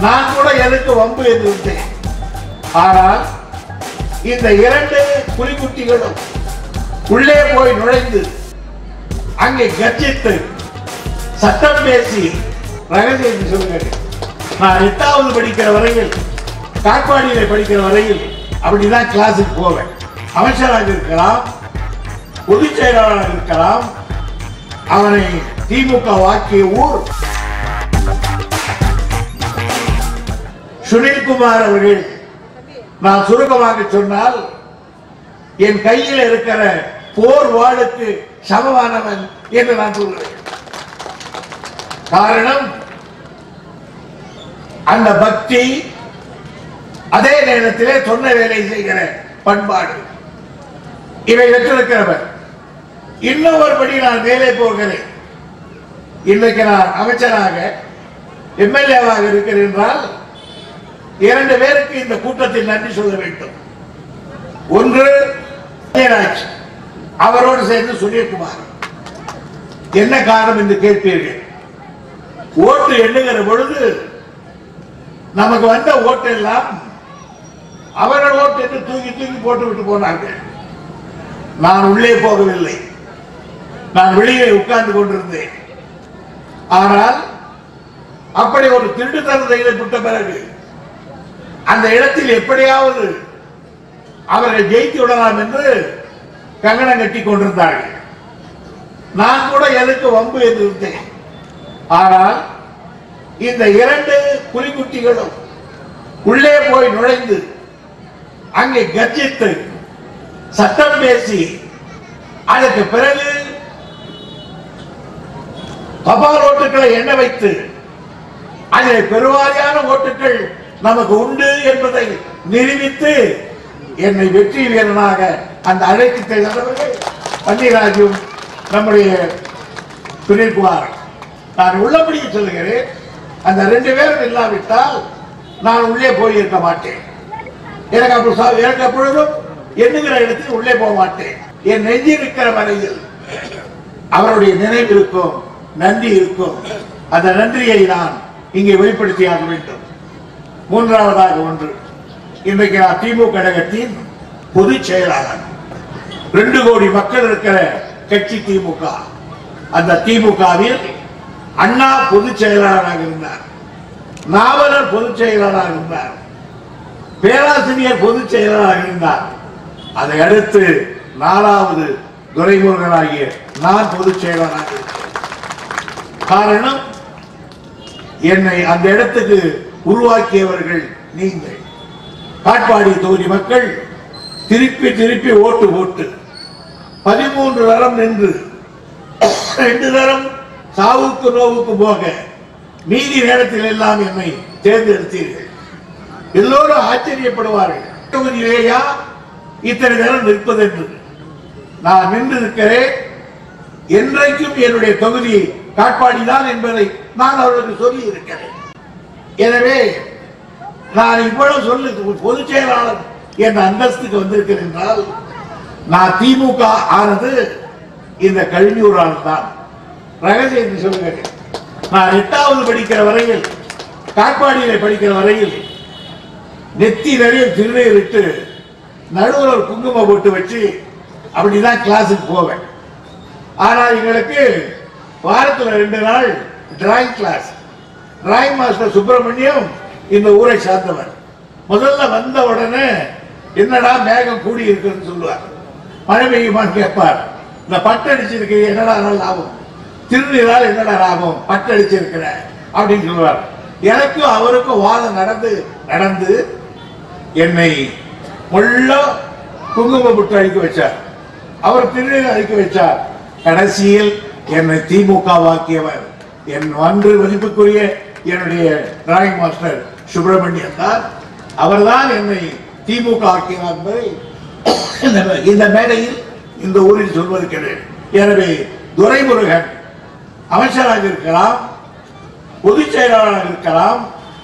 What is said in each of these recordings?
நான் கூட எதுக்கு வம்பு என்று இருந்தேன் ஆனால் இந்த இரண்டு புலிக்குட்டிகளும் உள்ளே போய் நுழைந்து அங்கே கர்ஜித்து சட்டம் பேசி ரகசியம் சொல்லுங்கள் நான் எட்டாவது படிக்கிற வரையில் காட்பாடியில படிக்கிற வரையில் அப்படிதான் கிளாஸுக்கு போவேன் அமைச்சராக இருக்கலாம் பொதுச் செயலாளராக இருக்கலாம் அவனை திமுக வாக்கிய ஊர் சுனில்குமார் அவர்கள் நான் சுருக்கமாக சொன்னால் என் கையில் இருக்கிற போர் வாளுக்கு சமமானவன் என்று நான் சொல்கிறேன் காரணம் அந்த பக்தி அதே நேரத்திலே சொன்ன வேலை செய்கிற பண்பாடு இவை பெற்றிருக்கிறவர் இன்னும் ஒருபடி நான் மேலே போகிறேன் இன்றைக்கு நான் அமைச்சராக எம்எல்ஏவாக இருக்கிறேன் என்றால் இரண்டு பேருக்கு இந்த கூட்டத்தில் நன்றி சொல்ல வேண்டும் ஒன்று விஜயராஜ் அவரோடு சேர்ந்து சுனில்குமார் என்ன காரணம் என்று கேட்பீர்கள் ஓட்டு எண்ணுகிற பொழுது நமக்கு வந்த ஓட்டு எல்லாம் அவர்கள் ஓட்டு என்று தூக்கி தூக்கி போட்டு விட்டு போனார்கள் நான் உள்ளே போகவில்லை நான் வெளியே உட்கார்ந்து கொண்டிருந்தேன் ஆனால் அப்படி ஒரு திருட்டுத்தனம் செய்யப்பட்ட பிறகு அந்த இடத்தில் எப்படியாவது அவர்கள் ஜெயித்து விடலாம் என்று கங்கணம் கட்டி கொண்டிருந்தார்கள் நான் கூட எதுக்கு வம்பு என்று இருந்தேன் ஆனால் இந்த இரண்டு புலிக்குட்டிகளும் உள்ளே போய் நுழைந்து அங்கே கர்ஜித்து சட்டம் பேசி அதற்கு பிறகு தபால் ஓட்டுகளை எண்ண வைத்து அதில் பெருவாரியான ஓட்டுகள் நமக்கு உண்டு என்பதை நிரூபித்து என்னை வெற்றி வீரனாக அந்த அழைத்து செய்தவர்கள் பன்னீராஜும் நம்முடைய சுனில்குமார் நான் உள்ளபடியே சொல்லுகிறேன் அந்த ரெண்டு பேரும் இல்லாவிட்டால் நான் உள்ளே போயிருக்க மாட்டேன் எனக்கு அப்படி சா- எனக்கு அப்பொழுதும் எண்ணுகிற இடத்தில் உள்ளே போக மாட்டேன் என் நெஞ்சில் இருக்கிற வரையில் அவருடைய நினைவு இருக்கும் நன்றி இருக்கும் அந்த நன்றியை நான் இங்கே வெளிப்படுத்தியாக வேண்டும் மூன்றாவதாக ஒன்று இன்றைக்கு நான் திமுக கழகத்தின் பொதுச் செயலாளர் ரெண்டு கோடி மக்கள் இருக்கிற கட்சி திமுக அந்த திமுகவில் அண்ணா பொதுச் செயலாளராக இருந்தார் நாவலர் பொதுச் செயலாளராக இருந்தார் பேராசிரியர் பொதுச் செயலாளராக இருந்தார் அதை அடுத்து நாலாவது துரைமுருகனாகிய நான் பொதுச் செயலாளராக இருக்கிறேன் காரணம் என்னை அந்த இடத்துக்கு உருவாக்கியவர்கள் நீங்கள் காட்பாடி தொகுதி மக்கள் திருப்பி திருப்பி ஓட்டு போட்டு பதிமூன்று தரம் நின்று ரெண்டு தரம் சாவுக்கு நோவுக்கு போக மீதி நேரத்தில் எல்லாம் என்னை தேர்ந்தெடுத்தீர்கள் எல்லோரும் ஆச்சரியப்படுவார்கள் தொகுதியிலேயா இத்தனை நேரம் நிற்பது என்று நான் நின்று இருக்கிறேன் என்றைக்கும் என்னுடைய தொகுதி காட்பாடிதான் என்பதை நான் அவர்களுக்கு சொல்லி இருக்கிறேன் எனவே நான் இவ்வளவு சொல்லு பொதுச் செயலாளர் என்ற அந்தஸ்துக்கு வந்திருக்கிறேன் என்றால் நான் திமுக ஆனது இந்த கழிஞ்சூரால் தான் ரகசியத்தை சொல்லுகிறேன் நான் எட்டாவது படிக்கிற வரையில் காட்பாடியில படிக்கிற வரையில் நெத்தி நிறைய திருநீர் இட்டு நடுவில் ஒரு குங்குமம் போட்டு வச்சு அப்படிதான் கிளாஸுக்கு போவேன் ஆனா எங்களுக்கு வாரத்துல ரெண்டு நாள் drawing class drawing master Subramaniam இந்த ஊரை சார்ந்தவர் முதல்ல வந்த உடனே என்னடா மேகம் கூடி இருக்குன்னு சொல்லுவார் மழை பெய்யுமான்னு கேட்பார் இந்த பட்டடிச்சிருக்கு என்னடா லாபம் திருநீரால் என்னடா லாபம் பட்டடிச்சிருக்கிற அப்படின்னு சொல்லுவார் எனக்கும் அவருக்கும் வாதம் நடந்து நடந்து என்னை முள்ள குங்கும புட்டு அழிக்க வச்சார் அவர் திருநீர் அழிக்க வச்சார் கடைசியில் என்னை திமுக வாக்கியவர் என் அன்று மதிப்புக்குரிய என்னுடைய டிராயிங் மாஸ்டர் சுப்பிரமணியன் தான் அவர்தான் என்னை திமுக ஆக்கினார் என்பதை இந்த- இந்த மேடையில் இந்த ஊரில் சொல்வது கிடையாது எனவே துரைமுருகன் அமைச்சராக இருக்கலாம் பொதுச் செயலாளராக இருக்கலாம்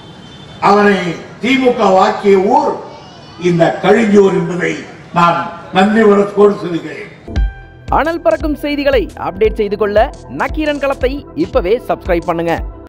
அவனை திமுக வாக்கிய ஊர் இந்த கழிஞ்சூர் என்பதை நான் நன்றி உணர்வோடு சொல்கிறேன் அனல் பறக்கும் செய்திகளை அப்டேட் செய்து கொள்ள நக்கீரன் களத்தை இப்பவே சப்ஸ்கிரைப் பண்ணுங்க